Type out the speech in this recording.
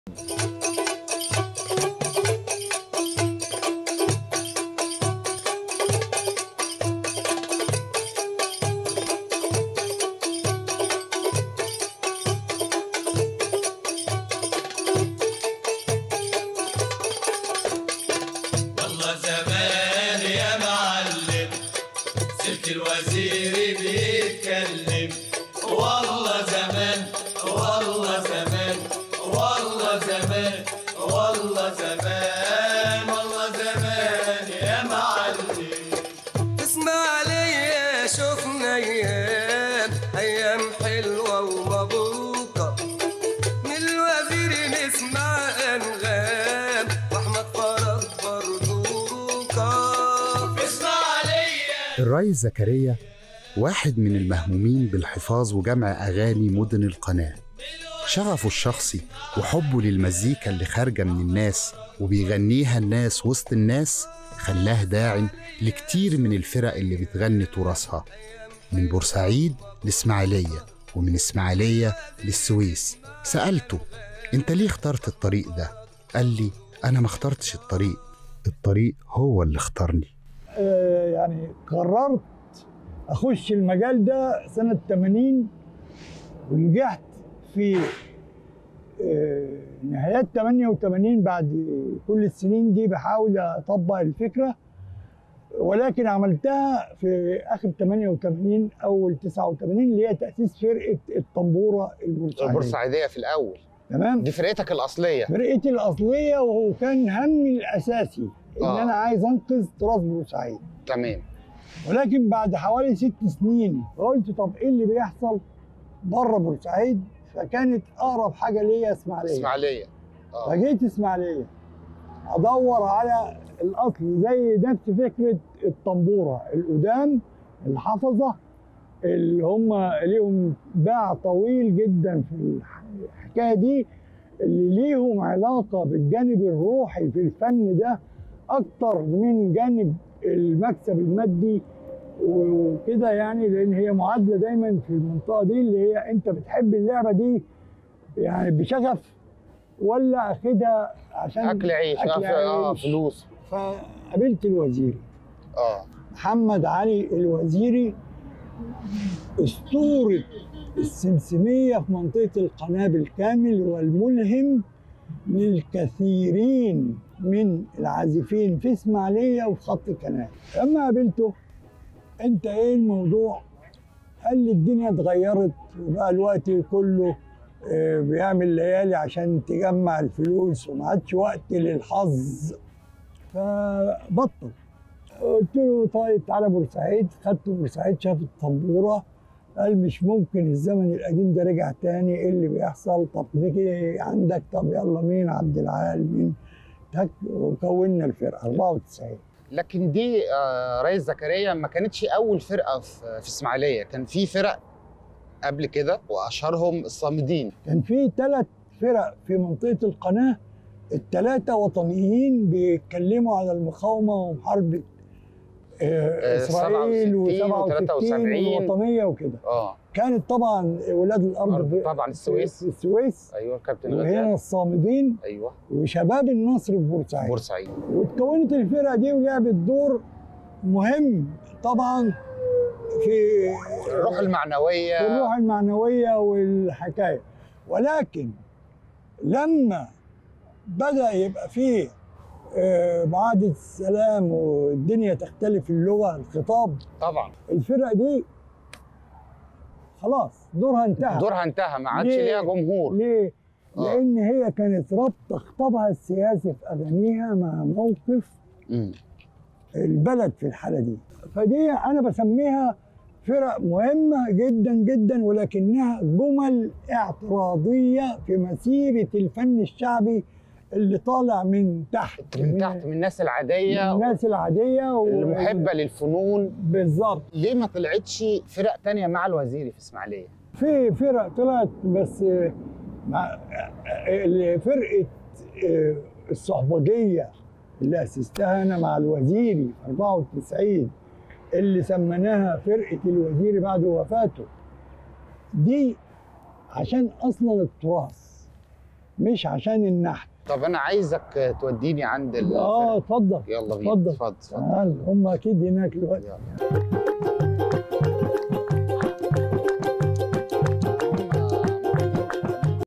والله زمان يا معلم سلك الوزير بيتكلم والله زمان والله زمان والله زمان والله زمان والله زمان يا معلم اسمع ليا شفنا ايام ايام حلوه ومبروكه من الوزير نسمع انغام واحمد فرج برضوكه اسمع ليا الريس زكريا واحد من المهمومين بالحفاظ وجمع أغاني مدن القناة شغفه الشخصي وحبه للمزيكا اللي خارجة من الناس وبيغنيها الناس وسط الناس خلاه داعم لكتير من الفرق اللي بتغني تراثها من بورسعيد لإسماعيلية ومن إسماعيلية للسويس سألته أنت ليه اخترت الطريق ده؟ قال لي أنا ما اخترتش الطريق الطريق هو اللي اختارني آه، يعني قررت اخش المجال ده سنه 80 ونجحت في آه، نهايات 88 بعد كل السنين دي بحاول اطبق الفكره ولكن عملتها في اخر 88 اول 89 اللي هي تاسيس فرقه الطنبوره البورسعيديه البورسعيدية في الأول تمام دي فرقتك الأصلية فرقتي الاصليه وكان همي الاساسي ان آه. انا عايز انقذ تراث بورسعيد تمام ولكن بعد حوالي ست سنين قلت طب ايه اللي بيحصل بره بورسعيد فكانت اقرب حاجه ليا اسماعيليه إسماعيلية اه فجيت اسماعيليه ادور على الاصل زي نفس فكره الطنبوره القدام الحفظه اللي هم ليهم باع طويل جدا في الحكايه دي اللي ليهم علاقه بالجانب الروحي في الفن ده اكتر من جانب المكسب المادي وكده يعني لان هي معادله دايما في المنطقه دي اللي هي انت بتحب اللعبه دي يعني بشغف ولا اخدها عشان أكل عيش اه أكل ف- اه عيش. فلوس فقابلت الوزير اه محمد علي الوزيري اسطوره السمسميه في منطقه القناه بالكامل والملهم للكثيرين من العازفين في اسماعيليه وفي خط القناه لما قابلته انت ايه الموضوع قال لي الدنيا اتغيرت وبقى الوقت كله آه، بيعمل ليالي عشان تجمع الفلوس وما عادش وقت للحظ فبطل قلت له طيب تعالى بورسعيد خدت بورسعيد شاف الطنبوره قال مش ممكن الزمن القديم ده رجع تاني ايه اللي بيحصل طب نيجي عندك طب يلا مين عبد العال مين تك وكونا الفرقه 94 لكن دي آه ريس زكريا ما كانتش أول فرقة في, في إسماعيلية كان في فرق قبل كده وأشهرهم الصامدين كان في ثلاث فرق في منطقه القناه الثلاثه وطنيين بيتكلموا على المقاومه ومحاربه آه، آه، اسرائيل 67 و67 و73 والوطنيه وكده اه كانت طبعا ولاد الارض في- طبعا السويس في السويس ايوه كابتن وهنا غزال الصامدين ايوه وشباب النصر في بورسعيد بورسعيد واتكونت الفرقه دي ولعبت دور مهم طبعا في الروح المعنويه في الروح المعنويه والحكايه ولكن لما بدا يبقى فيه آه، معاهده السلام والدنيا تختلف اللغه الخطاب طبعا الفرقه دي خلاص دورها انتهى دورها انتهى ما عادش ليه؟ ليها جمهور ليه؟ آه. لأن هي كانت رابطة خطابها السياسي في أغانيها مع موقف مم. البلد في الحالة دي فدي أنا بسميها فرق مهمة جدا جدا ولكنها جمل اعتراضية في مسيرة الفن الشعبي اللي طالع من تحت من تحت من الناس العاديه من الناس العادية و- المحبه للفنون بالظبط ليه ما طلعتش فرق تانية مع الوزيري في اسماعيليه في فرق طلعت بس مع اللي فرقه آه، الصحبجيه اللي اسستها انا مع الوزيري في 94 اللي سميناها فرقه الوزيري بعد وفاته دي عشان اصلا التراث مش عشان النحت طب انا عايزك توديني عند ال اه اتفضل يلا بينا اتفضل. اتفضل اتفضل تعال هم اكيد هناك دلوقتي يلا.